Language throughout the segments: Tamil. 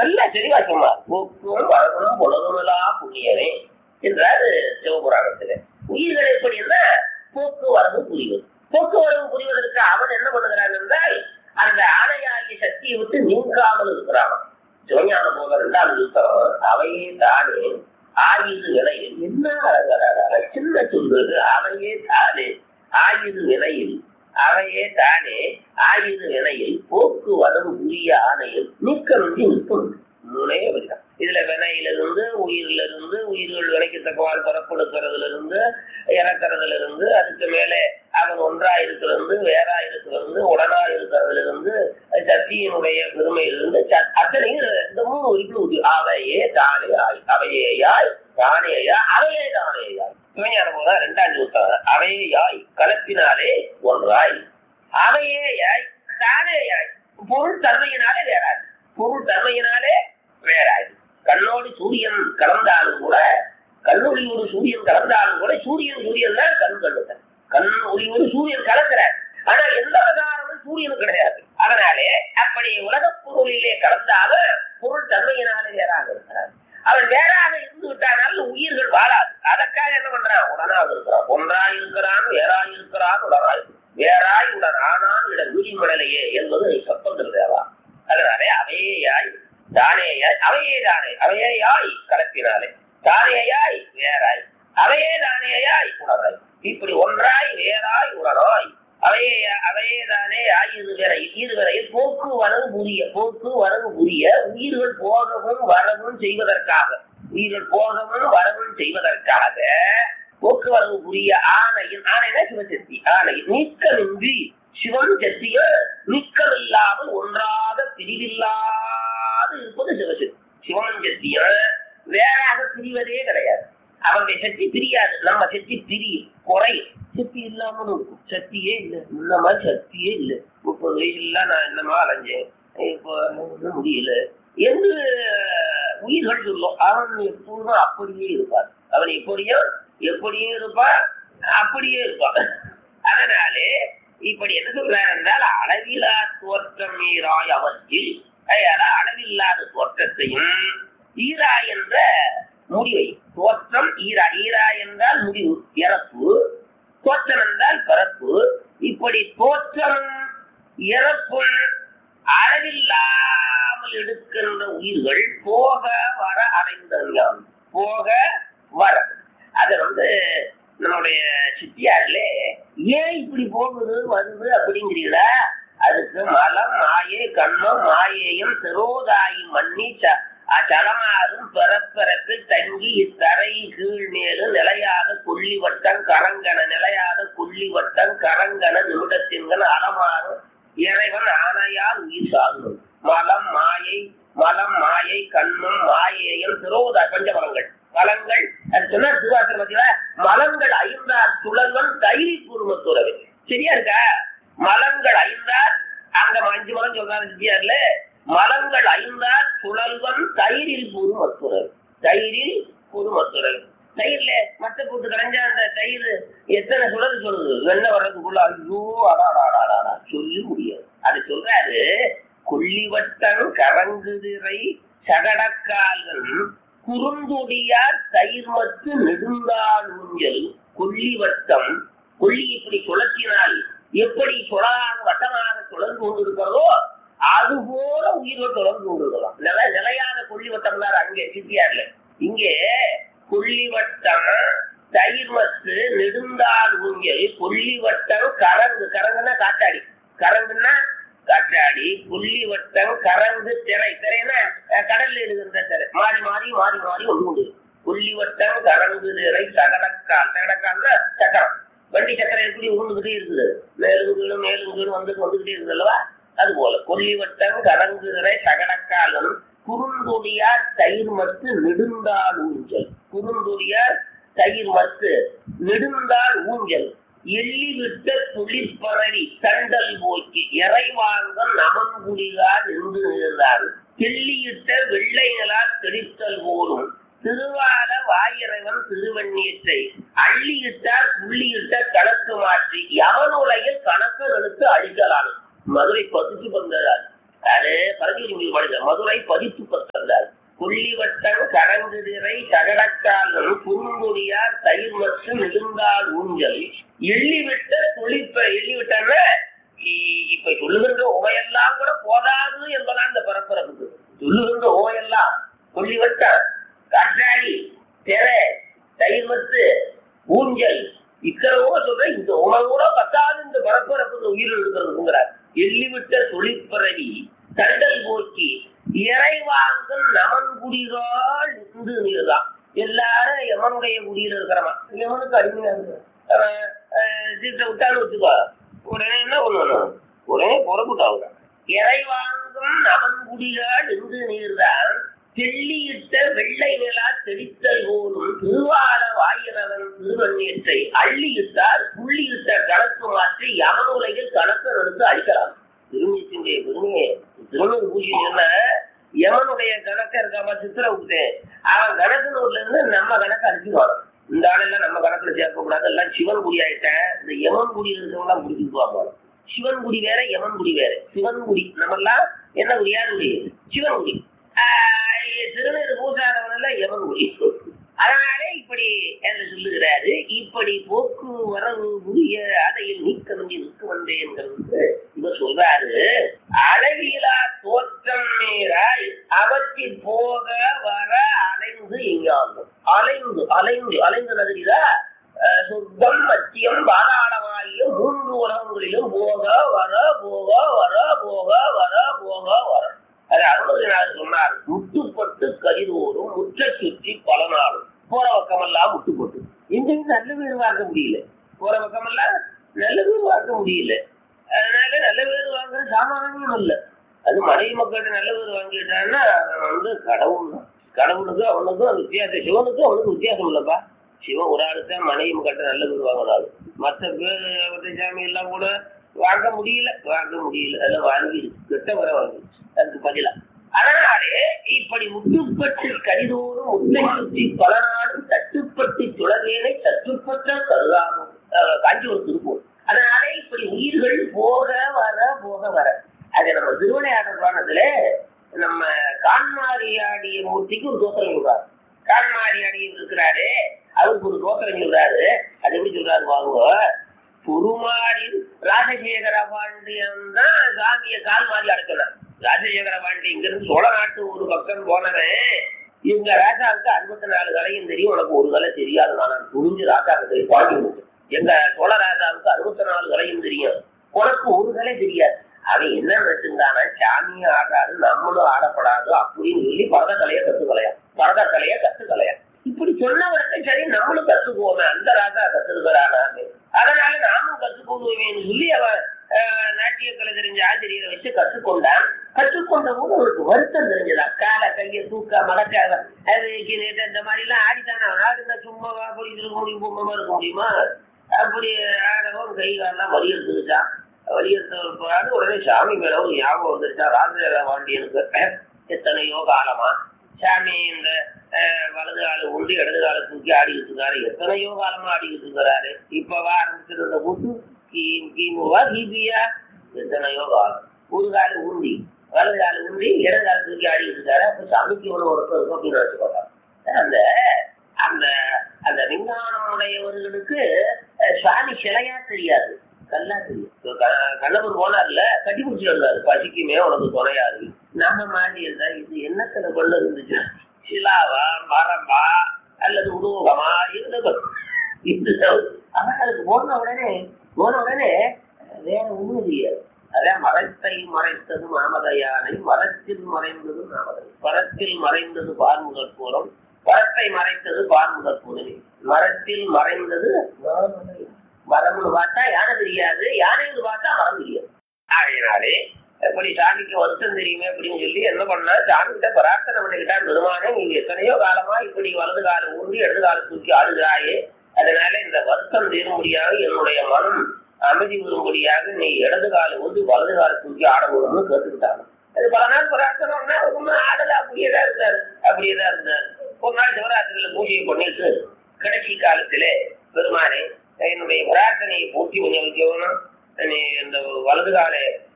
நல்ல செறிவாக்கியமா போக்கும் வழங்கும் புலகுமலா புண்ணியனே என்றாரு சிவபுராணத்துல உயிர்கள் எப்படின்னா போக்குவரவு புரிவது போக்குவரவு புரிவதற்கு அவன் என்ன பண்ணுகிறான் என்றால் அந்த ஆணையாகிய சக்தியை விட்டு நீங்காமல் இருக்கிறான் சிவஞான போக இரண்டாம் யுத்தம் அவையே தானே ஆயுது விலையில் என்ன அழகாக சின்ன சொல்றது அவையே தானே ஆயுது விலையில் அவையே தானே ஆயுது வினையில் போக்குவரவு உரிய ஆணையில் நீக்கமின்றி நிற்கும் மூணே வரிதான் இதுல வினையிலிருந்து உயிரிலிருந்து உயிர்கள் வினைக்கு தக்கவாறு பிறப்படுக்கிறதுல இருந்து இறக்கிறதுல இருந்து அதுக்கு மேலே அவன் ஒன்றா இருக்கிறது வேறா இருக்கிறது உடனா இருக்கிறதுல இருந்து சக்தியினுடைய பெருமையிலிருந்து ச- அத்தனையும் இந்த மூணு உறுப்பு அவையே தானே ஆய் அவையேயாய் தானேயா அவையே தானேயாய் சிவஞான போதா ரெண்டாம் நூற்றாண்டு அவையேயாய் கலப்பினாலே ஒன்றாய் அவையேயாய் தானேயாய் பொருள் தன்மையினாலே வேறாது பொருள் தன்மையினாலே வேறாது கண்ணோடு சூரியன் கலந்தாலும் கூட கண்ணொளியோடு சூரியன் கலந்தாலும் கூட சூரியன் சூரியன் தான் கண் கண்ணுதான் கண் ஒளியோடு சூரியன் கலக்கிறார் ஆனா எந்த பிரகாரமும் சூரியன் கிடையாது அதனாலே அப்படி உலகப் பொருளிலே கலந்தாத பொருள் தன்மையினாலே வேறாக இருக்கிறார் அவன் வேறாக இருந்து விட்டானால் உயிர்கள் வாழாது அதற்காக என்ன பண்றான் உடனாக இருக்கிறான் ஒன்றாய் இருக்கிறான் வேறாய் இருக்கிறான் உடனாய் வேறாய் உடன் ஆனான் இட விழிமடலையே என்பது சத்தத்தில் வேறா அதனாலே அவையேயாய் தானேயாய் அவையே தானே அவையேயாய் கலப்பினாலே தானேயாய் வேறாய் அவையே தானேயாய் உடனாய் இப்படி ஒன்றாய் வேறாய் உடனாய் அவையே அவையே தானே ஆயுது வரை இது வரையில் போக்கு வரவு புரிய போக்கு வரவு புரிய உயிர்கள் போகவும் வரவும் செய்வதற்காக உயிர்கள் போகவும் வரவும் செய்வதற்காக போக்குவரவு புரிய ஆணையின் ஆணைனா சிவசக்தி ஆணையின் நீக்கமின்றி சிவன் சக்திய நீக்கமில்லாமல் ஒன்றாக பிரிவில்லாது இருப்பது சிவசக்தி சிவன் சக்திய வேறாக பிரிவதே கிடையாது அவருடைய சக்தி பிரியாது நம்ம சக்தி பிரியும் குறையும் சக்தி இல்லாமலும் இருக்கும் சக்தியே இல்லை இந்த மாதிரி சக்தியே இல்லை முப்பது வயசுல நான் என்னமா அலைஞ்சேன் இப்போ ஒண்ணும் முடியல என்று உயிர்கள் சொல்லும் அவன் எப்பொழுதும் அப்படியே இருப்பார் அவன் எப்படியும் எப்படியும் இருப்பான் அப்படியே இருப்பான் அதனாலே இப்படி என்ன சொல்றார் என்றால் அளவிலா தோற்றம் ஈராய் அவற்றில் அதனால அளவில்லாத தோற்றத்தையும் ஈரா என்ற முடிவை தோற்றம் ஈரா ஈரா என்றால் முடிவு இறப்பு தோற்றம் என்றால் பிறப்பு இப்படி தோற்றம் இறப்பும் அளவில்லாமல் எடுக்கின்ற உயிர்கள் போக வர அடைந்த ஞானம் போக வர அது வந்து நம்முடைய சித்தியார்ல ஏன் இப்படி போகுது வருது அப்படிங்கிறீங்களா அதுக்கு மலம் மாயை கண்ணம் மாயையும் சிரோதாயி மன்னி ச- அச்சலமாறும் பிறப்பிறப்பில் தங்கி இத்தரை கீழ் மேலும் நிலையாக கொல்லி வட்டம் கரங்கன நிலையாக கொல்லி வட்டம் கரங்கன நிமிடத்தின்கண் அலமாறும் இறைவன் ஆணையால் உயிர் சாகும் மலம் மாயை மலம் மாயை கண்ணும் மாயையும் திரோதா பஞ்சமலங்கள் மலங்கள் அது சொன்னா திருவாசகம் பார்த்தீங்களா மலங்கள் ஐந்தார் சுழல்வன் தைரி குடும்பத்துறவு சரியா இருக்கா மலங்கள் ஐந்தார் அங்க அஞ்சு மலம் சொல்றாரு சித்தியார்ல மலங்கள் ஐந்தார் சுழல்வன் தயிரில் குருமத்துறவு தயிரில் குருமத்துறவு தயிர்ல மத்த போட்டு கலைஞ்சா அந்த தயிர் எத்தனை சுழல் சொல்லுது வெண்ணெய் வர்றதுக்குள்ள ஐயோ அடாடாடாடா சொல்லி முடியாது அது சொல்றாரு கொல்லிவட்டம் கரங்குதிரை சகடக்கால்கள் குறுந்தொடியார் தயிர் மத்து நெடுந்தாள் ஊஞ்சல் கொல்லிவட்டம் கொல்லி இப்படி சுழற்றினால் எப்படி சுழலாக வட்டமாக சுழந்து கொண்டிருக்கிறதோ அது போல உயிர்கள் தொடர்ந்து கொண்டிருக்கலாம் நில நிலையான கொல்லிவட்டம் தான் அங்கே சித்தியார்ல இங்கே கொல்லிவட்டம் தயிர் மத்து நெடுந்தாள் ஊஞ்சல் கொல்லிவட்டம் கரங்கு கரங்குன்னா காத்தாடி கரங்குன்னா காற்றாடி புள்ளிவட்டம் கரங்கு திரை திரைன்னா அஹ், கடல்ல எழுதுகின்ற திரை மாறி மாறி மாறி மாறி ஒன்று உண்டு புள்ளிவட்டம் கரங்கு திரை சகடக்கால் சகடக்கால் சக்கரம் வண்டி சக்கரம் எப்படி உருண்டுகிட்டே இருக்குது மேலும் கீழும் மேலும் கீழும் வந்து வந்துகிட்டே இருக்குது அல்லவா அது போல கொல்லிவட்டம் கரங்கு திரை சகடக்காலன் குறுந்தொடியார் தயிர் மத்து நெடுந்தாள் ஊஞ்சல் குறுந்தொடியார் தயிர் மத்து நெடுந்தாள் ஊஞ்சல் எள்ளி விட்ட துளிப்பரவி தண்டல் போக்கி இறைவாங்க நமன்குடிகார் நின்று நின்றார் தெள்ளியிட்ட வெள்ளை நிலா தெளித்தல் போலும் திருவால வாயிறைவன் திருவண்ணீற்றை அள்ளியிட்டார் புள்ளியிட்ட கணக்கு மாற்றி யவனுலையில் கணக்குகளுக்கு அழிக்கலாம் மதுரை பதுச்சு வந்தார் அது பரஞ்சோதி மீது பாடுங்க மதுரை பதிப்பு பத்தந்தார் கொல்லிவட்டம் கரங்குதிரை சகடக்கால்கள் குறுங்குடியார் தயிர் மற்றும் நெடுங்கால் ஊஞ்சல் எள்ளிவிட்ட துளிப்ப எள்ளிவிட்டன்னா இ- இப்ப சொல்லுகின்ற ஓமையெல்லாம் கூட போதாது என்பதான் இந்த பரப்பரப்புக்கு சொல்லுகின்ற ஓமையெல்லாம் கொல்லிவட்டம் கட்டாடி திரை தயிர் மத்து ஊஞ்சல் இக்கரவோ சொல்ற இந்த உணவு கூட பத்தாது இந்த பரப்பரப்புக்கு உயிர் இருக்கிறதுங்கிறார் எள்ளிவிட்ட தொழிற்பரவி தண்டல் போக்கி இறைவாங்கல் நமன் குடிகள் இந்து நீர்தான் எல்லாரும் யமனுடைய குடியில இருக்கிறவன் யமனுக்கு அடிமையா இருக்கு அவன், அஹ், தீர்த்த விட்டான்னு வச்சுக்கோ உடனே என்ன பண்ணணும் உடனே புறப்பட்டாங்க இறைவாங்கும் நமன் குடிகள் இந்து நீர்தான் தெள்ளியிட்ட வெள்ளை நிலா தெளித்தல் போலும் திருவார வாயிரவன் திருவண்ணீற்றை அள்ளியிட்டார் புள்ளியிட்ட கணக்கு மாற்றி யமனுலகில் கணக்கு எடுத்து அழிக்கலாம் திருமணத்தினுடைய பெருமையை திருமண பூஜை சொன்ன யமனுடைய கணக்க இருக்காம சித்திர விட்டேன் அவன் கணக்கு நூல்ல இருந்து நம்ம கணக்கு அடிச்சுடுவான் இந்த ஆளெல்லாம் நம்ம கணக்குல சேர்க்க கூடாது எல்லாம் சிவன் குடி ஆயிட்டேன் இந்த யமன் குடி இருக்கிறவங்க முடிச்சுக்குவாங்க சிவன் குடி வேற யமன் குடி வேற சிவன் குடி நம்ம எல்லாம் என்ன குடி யார் குடி சிவன் குடி ஆஹ் திருநீர் பூசாதவன் எல்லாம் யமன் குடி அதனாலே இப்படி என்று சொல்லுகிறாரு இப்படி போக்கு வரவு புதிய அதையில் நீக்க வேண்டி நிற்க வந்தேங்கிறது இவர் சொல்றாரு அளவிலா தோற்றம் நேராய் அவற்றில் போக வர அலைந்து எங்காகும் அலைந்து அலைந்து அலைந்து நகரிதா அஹ் சொர்க்கம் மத்தியம் பாதாளமாகிய மூன்று உலகங்களிலும் போக வர போக வர போக வர போக வர அது அருணகிரிநாதர் சொன்னார் முட்டுப்பட்டு கரிதோறும் முற்ற சுற்றி பல நாளும் போற பக்கமெல்லாம் முட்டுப்பட்டு எங்கேயும் நல்ல பேர் வாங்க முடியல போற பக்கமெல்லாம் நல்ல பேர் வாங்க முடியல அதனால நல்ல பேர் வாங்குற சாமானியம் இல்ல அது மனைவி மக்கள்கிட்ட நல்ல பேர் வாங்கிட்டான்னா அவன் வந்து கடவுள் தான் கடவுளுக்கு அவனுக்கும் வித்தியாசம் சிவனுக்கும் அவனுக்கும் வித்தியாசம் இல்லப்பா சிவன் ஒரு ஆளுக்கு மனைவி மக்கள்கிட்ட நல்ல பேர் வாங்கினாரு மற்ற பேர் மற்ற சாமி எல்லாம் கூட வாங்க முடியல வாங்க முடியல அதெல்லாம் வாங்கி கெட்ட வர வாங்கி அதுக்கு பதிலா அதனாலே இப்படி முட்டுப்பட்டு கரிதோறும் முட்டை சுற்றி பல நாடும் தட்டுப்பட்டு சுழவேனை தட்டுப்பட்ட கருதாகும் அஹ் காஞ்சிபுரம் திருப்பூர் அதனாலே இப்படி உயிர்கள் போக வர போக வர அது நம்ம திருவிளையாடல் புராணத்துல நம்ம கான்மாரியாடிய மூர்த்திக்கு ஒரு தோத்திரம் சொல்றாரு கான்மாரியாடி இருக்கிறாரு அவருக்கு ஒரு தோத்திரம் சொல்றாரு அது எப்படி சொல்றாரு பாருங்க குருமாரில் ராஜசேகர பாண்டியன் தான் சாமியை கால் மாறி அடைச்சினார் ராஜசேகர பாண்டியன் இங்கிருந்து சோழ நாட்டு ஒரு பக்கம் போனவன் இவங்க ராஜாவுக்கு அறுபத்தி நாலு கலையும் தெரியும் உனக்கு ஒரு கலை தெரியாது நான் துணிஞ்சு ராஜாவுக்கு பாண்டி முடிச்சு எங்க சோழ ராஜாவுக்கு அறுபத்தி நாலு கலையும் தெரியும் உனக்கு ஒரு கலை தெரியாது அவன் என்ன நினைச்சிருந்தானா சாமியும் ஆடாது நம்மளும் ஆடப்படாது அப்படின்னு சொல்லி பரதக்கலைய கத்துக்கலையா பரதக்கலைய கத்துக்கலையா இப்படி சொன்னவருக்கு சரி நம்மளும் கத்துக்குவோமே அந்த ராஜா கத்துக்கிறானாமே அதனால நாமும் கத்துக்கொள்வோமேன்னு சொல்லி அவன் ஆஹ், நாட்டிய கலை தெரிஞ்ச ஆசிரியரை வச்சு கற்றுக்கொண்டான் கற்றுக்கொண்ட போது அவனுக்கு வருத்தம் தெரிஞ்சதா காலை கையை தூக்க மடக்காக அது நேற்று இந்த மாதிரி எல்லாம் ஆடித்தானே அவன் ஆடுனா சும்மா போய் இருக்க முடியும் பொம்மை இருக்க முடியுமா அப்படி ஆடவும் கை காலெல்லாம் வலி எடுத்துக்கிட்டான் வலி எடுத்து உடனே சாமி மேல ஒரு ஞாபகம் வந்துருச்சா ராஜ பாண்டியனுக்கு எத்தனையோ காலமா சாமி இந்த அஹ், வலது கால உண்டு இடது கால தூக்கி ஆடிக்கிட்டு இருக்காரு எத்தனையோ காலமா ஆடிக்கிட்டு இருக்கிறாரு இப்பவா ஆரம்பிச்சிருந்த கூட்டு கீ- கிமுவா கிபியா எத்தனையோ காலம் ஒரு கால உண்டி வலது கால உண்டி இடது கால தூக்கி ஆடிக்கிட்டு இருக்காரு அப்ப சாமிக்கு ஒரு ஒருத்தர் இருக்கும் அப்படின்னு வச்சுக்கோங்க அந்த அந்த அந்த விஞ்ஞானம் உடையவர்களுக்கு அஹ், சுவாமி சிலையா தெரியாது கல்லா தெரியும் இப்ப க- கண்ணபுரம் போனார்ல கட்டி பிடிச்சி இருந்தாரு பசிக்குமே உனக்கு துணையாது நம்ம மாதிரி இருந்தா இது என்னத்துல கொண்டு இருந்துச்சு சிலாவா மரமா அல்லது உருவகமா இருந்தது இது அவர்களுக்கு போன உடனே போன உடனே வேற ஒண்ணும் தெரியாது அதான் மரத்தை மறைத்தது மாமதையானை மரத்தில் மறைந்தது மாமதை மரத்தில் மறைந்தது பார்முகல் பூரம் மரத்தை மறைத்தது பார்முகல் பூரணி மரத்தில் மறைந்தது மாமதை மரம்னு பார்த்தா யானை தெரியாது யானைன்னு பார்த்தா மரம் தெரியாது ஆகையினாலே இப்படி சாமிக்கு வருத்தம் தெரியுமே அப்படின்னு சொல்லி என்ன பண்ணா சாமி கிட்ட பிரார்த்தனை பண்ணிக்கிட்டான் பெருமானே நீ எத்தனையோ காலமா இப்படி வலது காலம் ஊன்றி இடது காலம் தூக்கி ஆடுகிறாயே அதனால இந்த வருத்தம் தீரும்படியாக என்னுடைய மனம் அமைதி வரும்படியாக நீ இடது காலம் ஊன்றி வலது காலம் தூக்கி ஆடணும்னு கேட்டுக்கிட்டாங்க அது பல நாள் பிரார்த்தனை பண்ணா ஒன்றும் ஆடல அப்படியே தான் இருந்தார் அப்படியே தான் இருந்தார் ஒரு நாள் சிவராத்திரியில பூஜையை பண்ணிட்டு கடைசி காலத்திலே பெருமானே என்னுடைய பிரார்த்தனையை பூர்த்தி பண்ணி வைக்கணும் நீ இந்த வலது காலை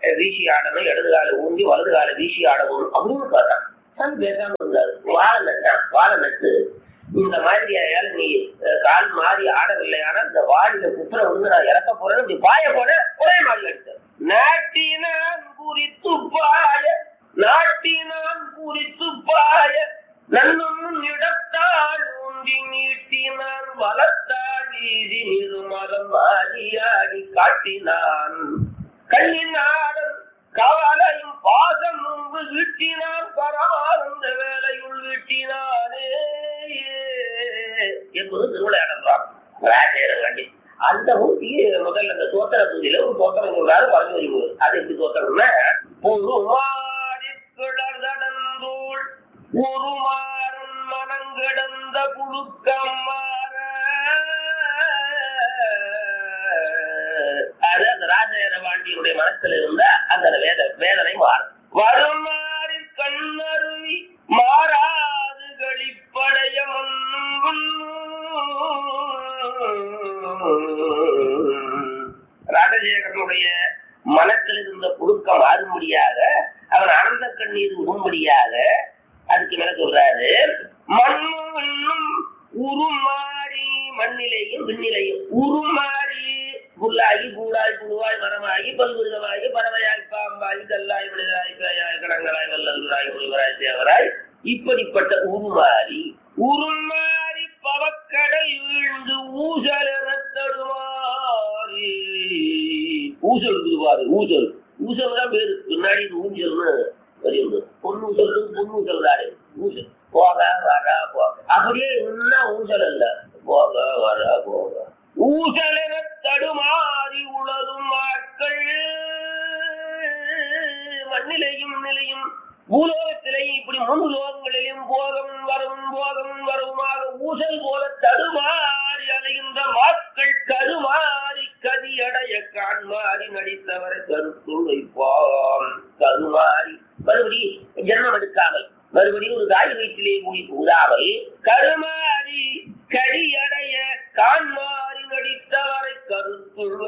வீசி ஆடணும் இடது கால ஊன்றி வலது கால வீசி ஆடணும் அப்படின்னு கேட்டான் சாமி பேசாம இருந்தாரு வாழை நட்டான் வாழை நட்டு இந்த மாதிரி ஆயால் நீ அஹ், கால் மாறி ஆடவில்லையானா இந்த வாடியில குப்புற வந்து நான் இறக்க போறேன்னு இப்படி பாய போனேன் ஒரே மாதிரி அடித்தார் நாட்டினான் குறித்து பாய நாட்டினான் குறித்து பாய நன்னும் இடத்தால் ஊன்றி நீட்டினான் வளர்த்தால் வீதி நிருமலம் ஆடியாடி காட்டினான் கண்ணினாடன் கவலையும் பாசம் முன்பு வீட்டினான் பரமானந்த வேலையுள் வீட்டினானே என்பது திருவிளையாடலாம் ராஜேரன் கண்டி அந்த ஊட்டி முதல்ல அந்த தோத்திர பூஜையில ஒரு தோத்திரம் சொல்றாரு பறந்து வருவது அது எப்படி தோத்திரம்னா பொறுமாறி கிளர்தடந்தூள் உருமாறும் மனங்கிடந்த புழுக்கம் மாற அது அந்த ராஜேர பாண்டியனுடைய மனசுல இருந்த அந்த வேத வேதனை மாறும் வருமாறி கண்ணருவி மாறாது களிப்படைய ராஜசேகரனுடைய மனத்தில் இருந்த புழுக்கம் மாறும்படியாக அவன் ஆனந்த கண்ணீர் விடும்படியாக அதுக்கு மேல சொல்றாரு மண்ணும் விண்ணும் உருமாறி மண்ணிலையும் விண்ணிலையும் உருமாறி புல்லாகி பூடாய் புழுவாய் மரமாகி பல்விருகமாகி பறவையாய் பாம்பாய் கல்லாய் விழுதாய் பேயாய் கடங்களாய் வல்லல்வராய் முழுவராய் தேவராய் இப்படிப்பட்ட உருமாறி உருமாறி பவக்கடல் வீழ்ந்து ஊசல் என தடுமாறி ஊசல் இருக்குதுபாரு ஊசல் ஊசல் தான் பேரு பின்னாடி இது ஊஞ்சல்னு வருகிறது பொண்ணு ஊசல் பொண்ணு ஊசல் தானே ஊசல் போக வர போக அப்படியே இன்னும் ஊசல் இல்ல போக வர போக ஊசலென தடுமாறி உளதும் மக்கள் மண்ணிலையும் நிலையும் பூலோகத்திலையும் இப்படி மூன்று லோகங்களிலும் போகம் வரும் போகம் வருமாக ஊசல் போல தடுமாறி அலைகின்ற மக்கள் கருமாறி கதியடைய காண்மாறி நடித்தவரை கருத்துள் வைப்பாம் கருமாறி மறுபடி ஜென்மம் எடுக்காமல் மறுபடியும் ஒரு தாய் வயிற்றிலே மூடி கூடாமல் கருமாறி கடியடைய காண்மாறி நடித்தவரை கருத்துள்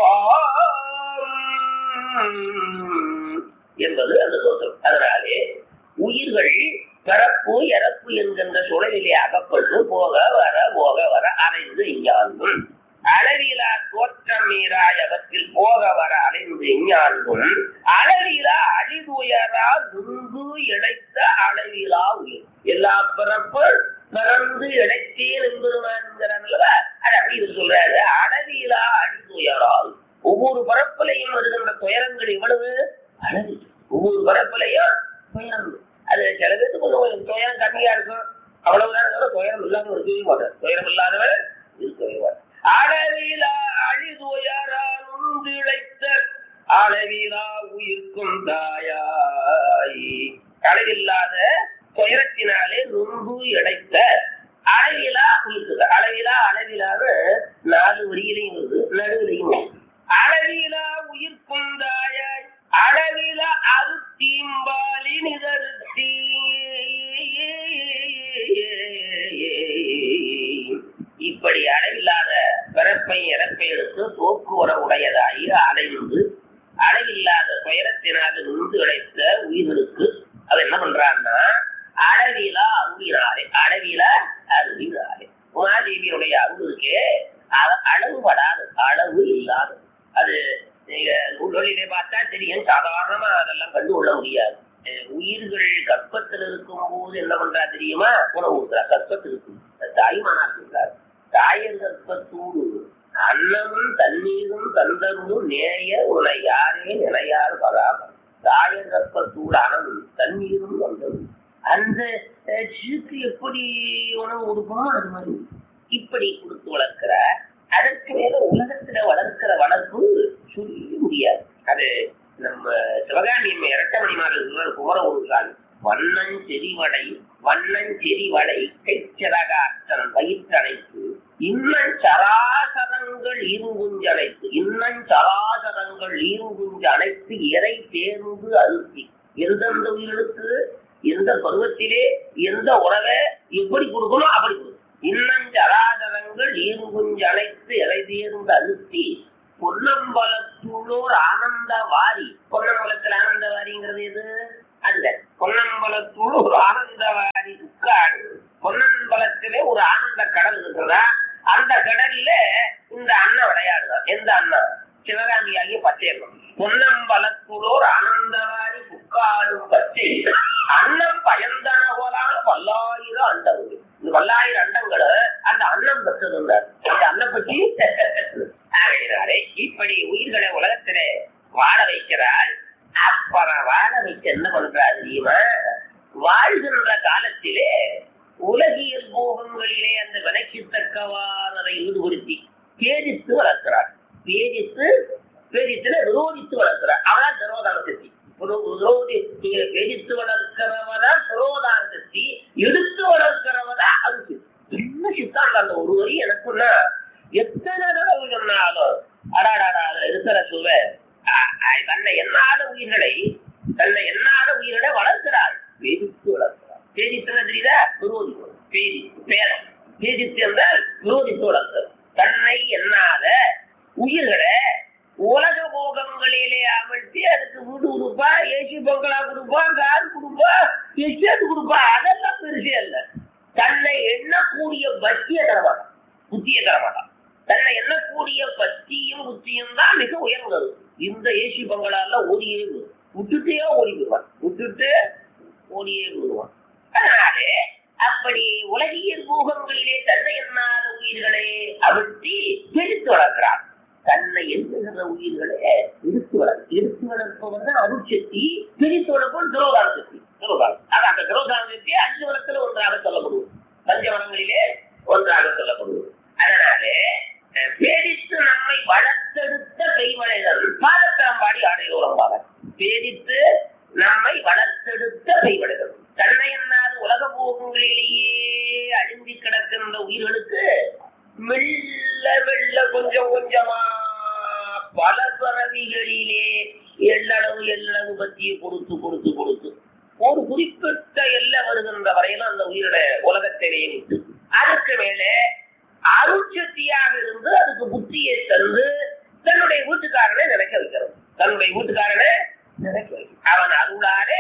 வைப்பாம் என்பது அந்த தோற்றம் அதனாலே உயிர்கள் பிறப்பு இறப்பு என்கின்ற சுழலிலே அகப்பட்டு போக வர போக வர அலைந்து இஞ்ஞான்கும் அளவிலா தோற்றம் மீறாய் அவற்றில் போக வர அலைந்து இஞ்ஞான்கும் அளவிலா அழிதுயரா துன்பு இழைத்த அளவிலா உயிர் எல்லா பிறப்பு பிறந்து இழைத்தேன் என்பதுமான்கிறான் அல்லவா அது அப்படி இது சொல்றாரு அளவிலா அழிதுயரால் ஒவ்வொரு பரப்பிலையும் வருகின்ற துயரங்கள் எவ்வளவு அழகு ஒவ்வொரு பரப்பிலையும் துயரம் அது சில பேருக்கு கொஞ்சம் துயரம் கம்மியா இருக்கும் அவ்வளவுதான் இருந்தாலும் துயரம் இல்லாம இருக்கவே மாட்டார் துயரம் இல்லாதவர் இருக்கவே மாட்டார் அளவிலா அழிதுயரா நுந்திழைத்த அளவிலா உயிர்க்கும் தாயாய் அளவில்லாத துயரத்தினாலே நுங்கு இழைத்த அளவிலா உயிர்க்கு அளவிலா அளவிலான நாலு வரியிலையும் வருது நடுவிலையும் வருது அளவிலா உயிர்க்கும் தாயாய் அளவில அருத்தீம்பாலி நிதருத்தி இப்படி அளவில்லாத பிறப்பை இறப்பை எடுத்து போக்குவர உடையதாகி அலைந்து அளவில்லாத துயரத்தினால் நின்று கிடைத்த உயிர்களுக்கு அது என்ன பண்றான்னா அளவிலா அருவினாலே அளவில அருவினாலே உமாதேவியுடைய அருள் இருக்கே அது அளவுபடாது அளவு இல்லாது அது நீங்க நூல்களிலே பார்த்தா தெரியும் சாதாரணமா அதெல்லாம் கண்டு கொள்ள முடியாது அஹ் உயிர்கள் கற்பத்தில் இருக்கும் போது என்ன பண்றா தெரியுமா உணவு ஊத்துறா கற்பத்தில் இருக்கும் தாய்மானா இருக்கிறார் தாயர் கற்பத்தூடு அன்னமும் தண்ணீரும் தந்தரும் நேய உன்னை யாரே நிலையார் பராமர் தாயர் கற்பத்தூடு அனலும் தண்ணீரும் வந்ததும் அந்த அஹ், சிசுக்கு எப்படி உணவு கொடுக்கணும் அது மாதிரி இப்படி கொடுத்து வளர்க்கிற அதற்கு மேல உலகத்துல வளர்க்கிற வளர்ப்பு சொல்லி முடியாது அது நம்ம சிவகாமியம் இரட்டமணி மாதத்தில் குமர உருக்காங்க வண்ணன் செறிவடை வண்ணன் செறிவடை கைச்சலகாற்றன் வயிற்றடைத்து இன்னன் சராசரங்கள் ஈருங்குஞ்சடைத்து இன்னன் சராசரங்கள் ஈருங்குஞ்சடைத்து இறை தேர்ந்து அழுத்தி எந்தெந்த உயிர்களுக்கு எந்த பருவத்திலே எந்த உறவை எப்படி கொடுக்கணும் அப்படி கொடுக்கணும் இன்னஞ்சராதரங்கள் ஈருங்குஞ்சு அழைத்து இலை தேர்ந்து அழுத்தி பொன்னம்பலத்துள்ளோர் ஆனந்த வாரி பொன்னம்பலத்தில் ஆனந்த வாரிங்கிறது எது அல்ல பொன்னம்பலத்துள் ஒரு ஆனந்த வாரி உட்காடு பொன்னம்பலத்திலே ஒரு ஆனந்த கடல் இருக்கிறதா அந்த கடல்ல இந்த அண்ணன் விளையாடுதான் எந்த அண்ணன் சிவகாமி ஆகிய பச்சையம்மன் பொன்னம்பலத்துளோர் ஆனந்தவாரி புக்காடும் பச்சை அன்னம் பயந்தன போலான பல்லாயிரம் அண்டங்கள் இந்த பல்லாயிரம் அண்டங்களை அந்த அன்னம் பெற்றிருந்தார் அந்த அன்னம் பற்றி ஆகிறாரே இப்படி உயிர்களை உலகத்திலே வாழ வைக்கிறார் அப்புறம் வாழ வைக்க என்ன பண்றாரு தெரியுமா வாழ்கின்ற காலத்திலே உலகியல் போகங்களிலே அந்த விலைக்கு தக்கவானதை ஈடுபடுத்தி பேரித்து வளர்க்கிறார் பேரித்து பேரித்துல விரோதித்து வளர்க்கிறார் அவதான் திரோதான சக்தி விரோதி பேரித்து வளர்க்கிறவதான் திரோதான சக்தி எடுத்து வளர்க்கிறவதா அது சக்தி. என்ன சித்தாந்த அந்த ஒரு வரி எனக்குன்னா எத்தனை தடவை சொன்னாலும் அடாடாடா அதுல இருக்கிற சுவை அ- அ- தன்னை எண்ணாத உயிர்களை தன்னை எண்ணாத உயிர்களை வளர்க்கிறார் பேரித்து வளர்க்கிறார் பேரித்துனா தெரியுதா விரோதி பேரி பேரம் பேரித்து என்றால் விரோதித்து வளர்க்கிறது தன்னை எண்ணாத உயிர்களை உலக போகங்களிலே அமர்த்தி அதுக்கு வீடு கொடுப்பா ஏசி பங்களா கொடுப்பா கார் கொடுப்பா எஸ்டேட் கொடுப்பா அதெல்லாம் பெருசே இல்ல தன்னை எண்ணக்கூடிய பக்தியை தரமாட்டான் புத்தியை தரமாட்டான் தன்னை எண்ணக்கூடிய பக்தியும் புத்தியும் தான் மிக உயர்ந்தது இந்த ஏசி பங்களால ஓடியே விடும். விட்டுட்டே ஓடி விடுவான் விட்டுட்டு ஓடியே விடுவான் அதனாலே அப்படி உலகியல் போகங்களிலே தன்னை எண்ணாத உயிர்களை அவிழ்த்தி பிரித்து வளர்க்கிறான் தன்னை எண்ணுகிற உயிர்களை எடுத்து வளர்க்க எடுத்து வளர்ப்பவன் தான் அருட்சக்தி பிரித்து வளர்ப்பவன் துரோகார சக்தி துரோகாரம் அது அந்த துரோகார சக்தி அஞ்சு வளத்துல ஒன்றாக சொல்லப்படுவது பஞ்சவனங்களிலே ஒன்றாக சொல்லப்படுவது அதனாலே அஹ், பேடித்து நம்மை வளர்த்தெடுத்த கைவளைதல் பாதத்தரம்பாடி ஆடையோரம்பாக பேடித்து நம்மை வளர்த்தெடுத்த கைவளைதல் தன்னை எண்ணாத உலக போகங்களிலேயே அழிந்து கிடக்கின்ற உயிர்களுக்கு மெல்ல மெல்ல கொஞ்சம் கொஞ்சமா பல பறவைகளிலே எள்ளளவு எள்ளளவு பத்தியை கொடுத்து கொடுத்து கொடுத்து ஒரு குறிப்பிட்ட எல்லை வருகின்ற வரையிலும் அந்த உயிரோட உலகத்திலேயே நிற்று அதுக்கு மேலே அருட்சக்தியாக இருந்து அதுக்கு புத்தியை தந்து தன்னுடைய வீட்டுக்காரனை நினைக்க வைக்கிறது தன்னுடைய வீட்டுக்காரனை நினைக்க வைக்கிறது அவன் அருளாலே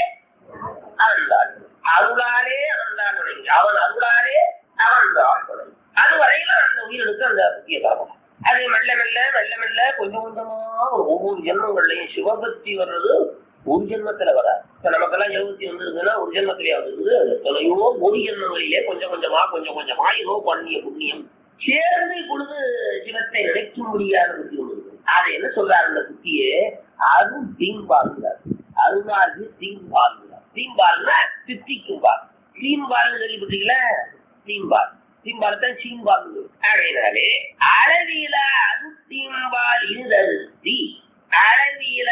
அவன்தான் அருளாலே அவன்தான் நுழைஞ்சு அவன் அருளாலே அவன்தான் நுழைஞ்சு அது வரையிலும் அந்த உயிருக்கு அந்த புத்திய காரணம் அது மெல்ல மெல்ல மெல்ல மெல்ல கொஞ்சம் கொஞ்சமா ஒரு ஒவ்வொரு ஜென்மங்கள்லயும் சிவபக்தி வர்றது ஒரு ஜென்மத்துல வராது இப்ப நமக்கெல்லாம் எழுபத்தி வந்திருக்குன்னா ஒரு ஜென்மத்திலேயே வந்துருக்குது எத்தனையோ ஒரு ஜென்மங்களிலே கொஞ்சம் கொஞ்சமா கொஞ்சம் கொஞ்சமா ஏதோ பண்ணிய புண்ணியம் சேர்ந்து இப்பொழுது சிவத்தை நினைக்க முடியாத புத்தி ஒன்று இருக்கு. அதை என்ன சொல்றாரு அந்த புத்தியே அருள் தீம்பாருங்கிறார் அருளாகி தீம்பாருங்கிறார் தீம்பால்னா தித்திக்கும் பால் தீம்பால் கேள்விப்பட்டீங்களா தீம்பால் தீம்பால் தான் சீம்பால் அப்படின்னாலே அளவில அருத்தீம்பால் இருந்தருத்தி அளவில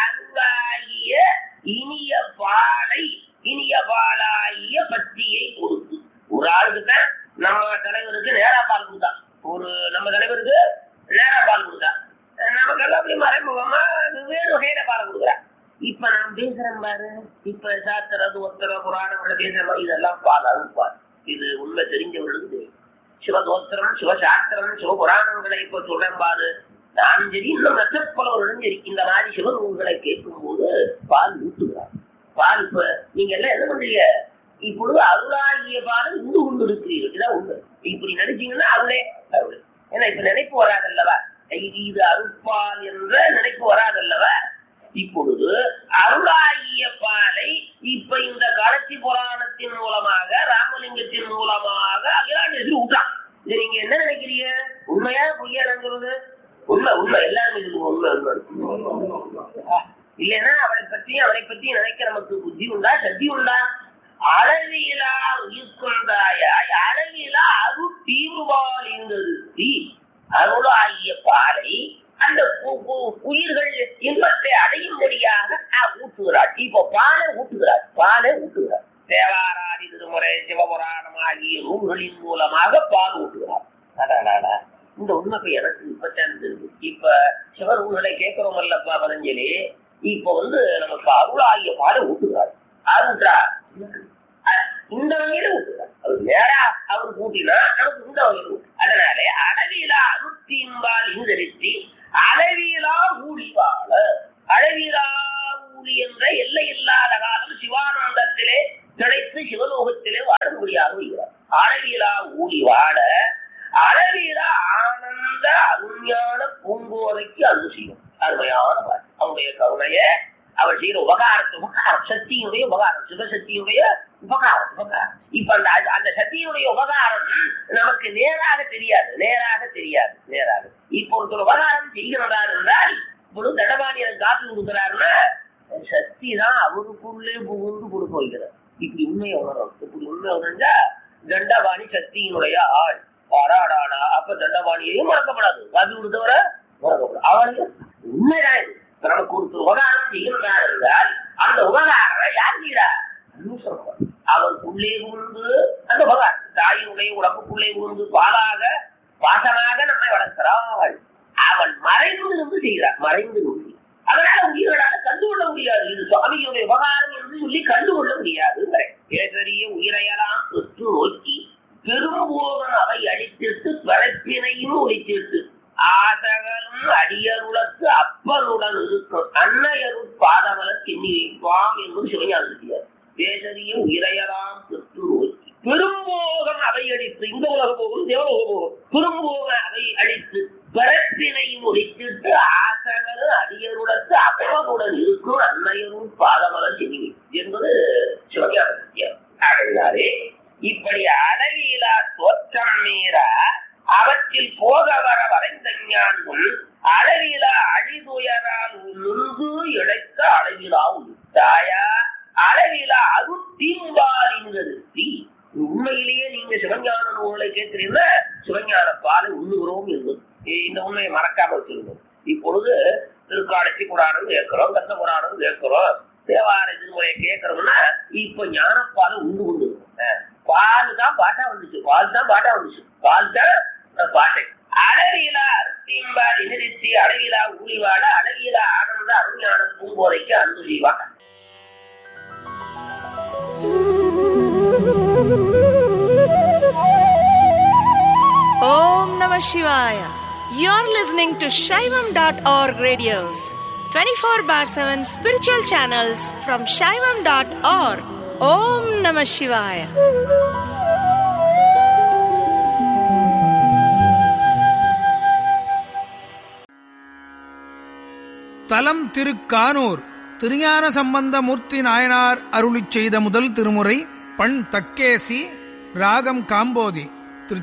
அருளாகிய இனிய பாலை இனிய பாலாகிய பத்தியை கொடுத்து ஒரு ஆளுக்கு தான் நம்ம தலைவருக்கு நேரா பால் கொடுத்தா ஒரு நம்ம தலைவருக்கு நேரா பால் கொடுத்தா நமக்கெல்லாம் அப்படி மறைமுகமா வேறு வகையில பால் கொடுக்குறா இப்ப நான் பேசுறேன் பாரு இப்ப சாத்திரது ஒத்தர புராணங்களை பேசுறோம் இதெல்லாம் பால் அருள்பால் இது உண்மை தெரிஞ்சவர்களுக்கு தெரியும் சிவதோத்திரம் சிவசாஸ்திரம் சிவபுராணங்களை இப்ப சொல்றேன் பாரு நான் சரி இன்னும் நட்சப்பலவர்களும் சரி இந்த மாதிரி சிவநூல்களை கேட்கும் போது பால் ஊட்டுகிறார் பால் இப்ப நீங்க எல்லாம் என்ன பண்றீங்க இப்பொழுது அருளாகிய பால் உண்டு கொண்டு இருக்கிறீர்கள் இதான் உண்மை இப்படி நினைச்சீங்கன்னா அருளே அருள் ஏன்னா இப்ப நினைப்பு வராதல்லவா இது இது அருட்பால் என்ற நினைப்பு வராதல்லவா இப்பொழுது அருளாகிய பாலை இப்ப இந்த காலத்தி புராணத்தின் மூலமாக ராமலிங்கத்தின் மூலமாக அகிலாண்டேஸ்வரி விட்டான் இது நீங்க என்ன நினைக்கிறீங்க உண்மையா பொய்யா நினைக்கிறது உண்மை உண்மை எல்லாருமே சொல்லுங்க உண்மை உண்மை ஆ, இல்லைன்னா அவளை பற்றி அவளை பற்றி நினைக்க நமக்கு புத்தி உண்டா சக்தி உண்டா அளவிலா உயிர்கொண்டாயாய் அளவிலா அரு தீவுபால் இருந்தது அருளாகிய பாலை அந்த கு- கு- உயிர்கள் இன்பத்தை அடையும்படியாக அஹ், ஊட்டுகிறார் இப்போ பாலை ஊட்டுகிறார் பாலை ஊட்டுகிறார் தேவாராதி திருமுறை சிவபுராணம் ஆகிய நூல்களின் மூலமாக பால் ஊட்டுகிறார் அடாடாடா. இந்த உண்மை இப்ப எனக்கு இப்ப தெரிஞ்சது இப்ப சிவ நூல்களை கேட்கிறோம் அல்லப்பா பதஞ்சலி இப்ப வந்து நமக்கு அருளாகிய பாலை ஊட்டுகிறார் அருள்றா அஹ், இந்த வகையில ஊட்டுகிறார் அவர் நேரா அவர் கூட்டினா நமக்கு இந்த வகையில ஊட்டு. அதனாலே அளவிலா அருத்தின்பால் இந்தரித்தி அளவிலா ஊழி வாழ அளவிலா ஊழி என்ற எல்லை இல்லாத காலம் சிவானந்தத்திலே கிடைத்து சிவலோகத்திலே வாழும்படியாக வருகிறார் அளவிலா ஊழி வாழ அளவிலா ஆனந்த அருஞான பூங்கோதைக்கு அருள் செய்யும் அருமையான பாட்டு அவனுடைய கருணைய அவள் செய்யற உபகாரத்தை உபகாரம் சக்தியினுடைய உபகாரம் சிவசக்தியுடைய உபகாரம் உபகாரம் இப்ப அந்த அந்த- அந்த சக்தியினுடைய உபகாரம் நமக்கு நேராக தெரியாது நேராக தெரியாது நேராக இப்போ ஒருத்தர் உபகாரம் செய்கிறார் என்றால் இப்பொழுது தடபாணி எனக்கு காப்பி கொடுக்கிறாருன்னா சக்தி தான் அவருக்குள்ளே புகுந்து கொடுக்க வைக்கிறார் இப்படி உண்மையை உணரும் இப்படி உண்மை உணர்ந்தா தண்டபாணி சக்தியினுடைய ஆள் ஆடாடாடா அப்ப தண்டபாணியையும் மறக்கப்படாது காப்பி கொடுத்தவரை மறக்கப்படாது அவனுக்கு உண்மைதான் இது. இப்ப நமக்கு ஒரு உபகாரம் செய்கிறார் என்றால் அந்த உபகாரம் யார் செய்கிறார் இன்னும் சொல்றார். அவன் உள்ளே புகுந்து அந்த உபகாரம் தாயினுடைய உடம்புக்குள்ளே புகுந்து பாலாக வாசனாக நம்மை வளர்க்கிறாள் அவன் மறைந்து நின்று செய்கிறார் மறைந்து நின்று அதனால உயிர்களால கண்டுகொள்ள முடியாது இது சுவாமியுடைய உபகாரம் என்று சொல்லி கண்டுகொள்ள முடியாது கேசரிய உயிரையெல்லாம் தொற்று நோக்கி பெரும்போதன் அவை அடித்திட்டு பிறப்பினையும் ஒழித்திட்டு ஆசகலும் அடியருளத்து அப்பனுடன் இருக்கும் அன்னையருள் பாதமல திண்ணி வைப்பாம் என்று சிவஞானியார் பேசறிய உயிரையலாம் தொற்று நோக்கி பெரும்போகம் அவை அடித்து இந்த உலக போகும் தேவலோக போகும் பெரும்போக அவை அடித்து பிறப்பினையும் ஒழித்திட்டு ஆசகரு அடியருளத்து அப்பனுடன் இருக்கும் அன்னையருள் பாதமல திண்ணி என்பது சிவஞானியார் ஆகிறாரே இப்படி அளவிலா தோற்றம் மீற அவற்றில் போக வர வரைந்த ஞானம் அளவிலா அழிதுயரால் நுங்கு இழைத்த அளவிலா தாயா அளவிலா அருத்தீம்பாலிங்கருத்தி உண்மையிலேயே நீங்க சிவஞான நூலை கேட்கிறீங்க சிவஞான பாலை உண்ணுகிறோம் என்பது இ- இந்த உண்மையை மறக்காம வச்சிருந்தோம் இப்பொழுது திருக்காடத்தி புராணம் கேட்கிறோம் கந்த புராணம் கேட்கிறோம் தேவார திருமுறையை கேட்கறோம்னா இப்ப ஞானப்பாலை உண்டு கொண்டு இருக்கோம். பால் தான் பாட்டா வந்துச்சு பால் தான் பாட்டா வந்துச்சு பால் தான் அஹ், பாட்டை அழகிலா அருத்தியம்பால் நிறுத்தி அழகிலா ஊழிவாட அழகிலா ஆனந்த அருஞான பூங்கோதைக்கு அன்பு செய்வாங்க Om Namah Shivaya. You're listening to Shaivam.org radios, 24 bar 7 spiritual channels from Shaivam.org. Om Namah Shivaya. தலம் திருக்கானூர் திருஞான சம்பந்தமூர்த்தி நாயனார் அருளிச் செய்த முதல் திருமுறை பண் தக்கேசி ராகம் காம்போதி